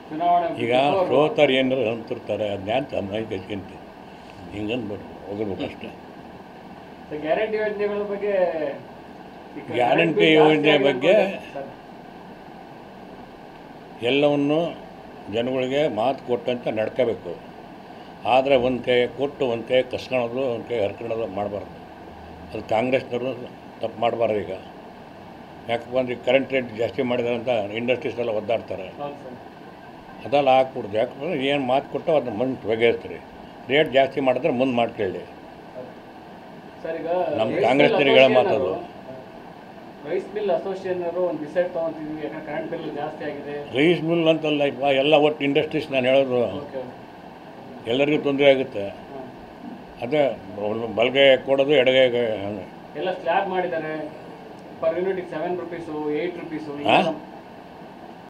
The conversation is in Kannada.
ಚುನಾವಣೆ ಈಗ before- ಸೋತರು ಏನಾರು ಅಂತಿರ್ತಾರೆ ಅದನ್ನ ಮೈ ಕಚ್ಕೊಂತ ಹಿಂಗಂದ್ಬಿಟ್ಟು ಹೋಗ್ಬೇಕು ಅಷ್ಟೇ ಸೊ ಗ್ಯಾರಂಟಿ ಯೋಜನೆಗಳ ಬಗ್ಗೆ ಈ ಕ- ಗ್ಯಾರಂಟಿ ಕರೆಂಟ್ ಬಿಲ್ ಯೋಜನೆ ಜಾಸ್ತಿ ಬಗ್ಗೆ ಆಗಿರೋದು ಸರ್. ಎಲ್ಲವನ್ನು ಜನಗಳಿಗೆ ಮಾತು ಕೊಟ್ಟಂತೆ ನಡ್ಕೋಬೇಕು ಆದರೆ ಒಂದು ಕೈ ಕೊಟ್ಟು ಒಂದು ಕೈ ಕಸ್ಕೊಳೋದು ಒಂದು ಕೈ ಹರ್ಕೊಳೋದು ಮಾಡಬಾರ್ದು ಅದು ಕಾಂಗ್ರೆಸ್ನವರು ತಪ್ಪು ಮಾಡಬಾರ್ದು ಈಗ ಯಾಕಪ್ಪ ಅಂದ್ರೆ ಕರೆಂಟ್ ರೇಟ್ ಜಾಸ್ತಿ ಮಾಡಿದಾರೆ ಅಂತ ಇಂಡಸ್ಟ್ರೀಸ್ ಎಲ್ಲ ಒದ್ದಾಡ್ತಾರೆ ಹೌದು ಸರ್ ಅದೆಲ್ಲ ಹಾಕ್ಬಿಡ್ದು ಯಾಕಂದ್ರೆ ಏನು ಮಾತು ಕೊಟ್ಟು ಅದನ್ನ ಮುಂದೆ ಬಗೆಹರಿಸ್ತೀರಿ ರೇಟ್ ಜಾಸ್ತಿ ಮಾಡಿದ್ರೆ ಮುಂದೆ ಮಾಡ್ಕೊಳ್ಳಿ ಸರ್ ಈಗ ನಮ್ಮ ರೈಸ್ ಕಾಂಗ್ರೆಸ್ನವ್ರಿಗೆ ಹೇಳೋ ಮಿಲ್ ಮಾತದು. ಅಸೋಸಿಯೇಷನ್ ರೈಸ್ ಮಿಲ್ ಅಸೋಸಿಯೇಷನ್ ಅವರು ಒಂದು ಡಿಸೈಡ್ ತೊಗೊಂತಿದ್ವಿ ಯಾಕಂದ್ರೆ ಕರೆಂಟ್ ಬಿಲ್ ಜಾಸ್ತಿ ಆಗಿದೆ ರೈಸ್ ಮಿಲ್ ಅಂತಲ್ಲ ಇಪ್ಪ ಎಲ್ಲ ಒಟ್ಟು ಇಂಡಸ್ಟ್ರೀಸ್ ನಾನು ಹೇಳೋದು ಓಕೆ ಎಲ್ಲರಿಗೂ ತೊಂದರೆ ಆಗುತ್ತೆ ಹಾಂ ಅದೇ ಬಲಗೈ ಕೊಡೋದು ಎಡಗೈ ಎಲ್ಲ ಸ್ಲ್ಯಾಬ್ ಮಾಡಿದ್ದಾರೆ per unit seven rupees eight rupees ಹಾ?